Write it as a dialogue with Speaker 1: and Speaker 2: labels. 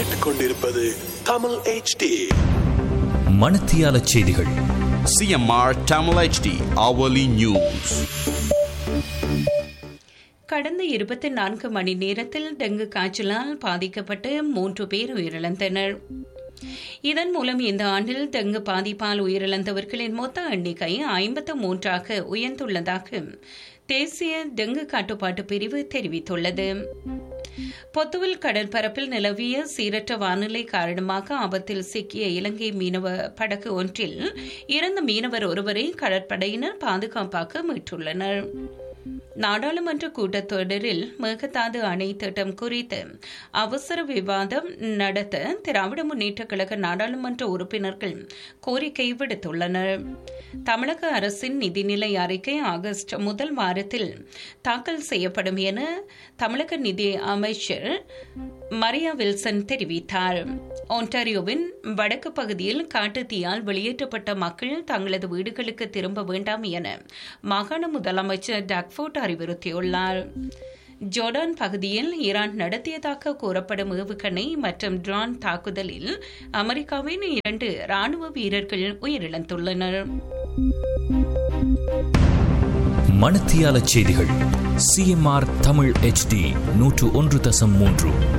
Speaker 1: கேட்டுக்கொண்டிருப்பது தமிழ் HD
Speaker 2: மணத்தியால செய்திகள்
Speaker 3: CMR Tamil HD hourly news.
Speaker 4: கடந்த இருபத்தி நான்கு மணி நேரத்தில் டெங்கு காய்ச்சலால் பாதிக்கப்பட்டு மூன்று பேர் உயிரிழந்தனர் இதன் மூலம் இந்த ஆண்டில் டெங்கு பாதிப்பால் உயிரிழந்தவர்களின் மொத்த எண்ணிக்கை ஐம்பத்து மூன்றாக உயர்ந்துள்ளதாக தேசிய டெங்கு கட்டுப்பாட்டு பிரிவு தெரிவித்துள்ளது பொத்துவில் கடற்பரப்பில் நிலவிய சீரற்ற வானிலை காரணமாக ஆபத்தில் சிக்கிய இலங்கை மீனவ படகு ஒன்றில் இறந்த மீனவர் ஒருவரை கடற்படையினர் பாதுகாப்பாக மீட்டுள்ளனர் நாடாளுமன்ற கூட்டத்தொடரில் மேகதாது அணை திட்டம் குறித்து அவசர விவாதம் நடத்த திராவிட முன்னேற்ற கழக நாடாளுமன்ற உறுப்பினர்கள் கோரிக்கை விடுத்துள்ளனர் தமிழக அரசின் நிதிநிலை அறிக்கை ஆகஸ்ட் முதல் வாரத்தில் தாக்கல் செய்யப்படும் என தமிழக நிதி அமைச்சர் மரியா வில்சன் தெரிவித்தார் ஒன்டாரியோவின் வடக்கு பகுதியில் காட்டுத்தீயால் வெளியேற்றப்பட்ட மக்கள் தங்களது வீடுகளுக்கு திரும்ப வேண்டாம் என மாகாண முதலமைச்சர் டக்ஃபோர்ட் அறிவுறுத்தியுள்ளார் ஜோர்டான் பகுதியில் ஈரான் நடத்தியதாக கூறப்படும் ஏவுகணை மற்றும் ட்ரோன் தாக்குதலில் அமெரிக்காவின் இரண்டு ராணுவ வீரர்கள் உயிரிழந்துள்ளனர்
Speaker 2: மணத்தியால செய்திகள் சிஎம்ஆர் தமிழ் HD நூற்று ஒன்று தசம் மூன்று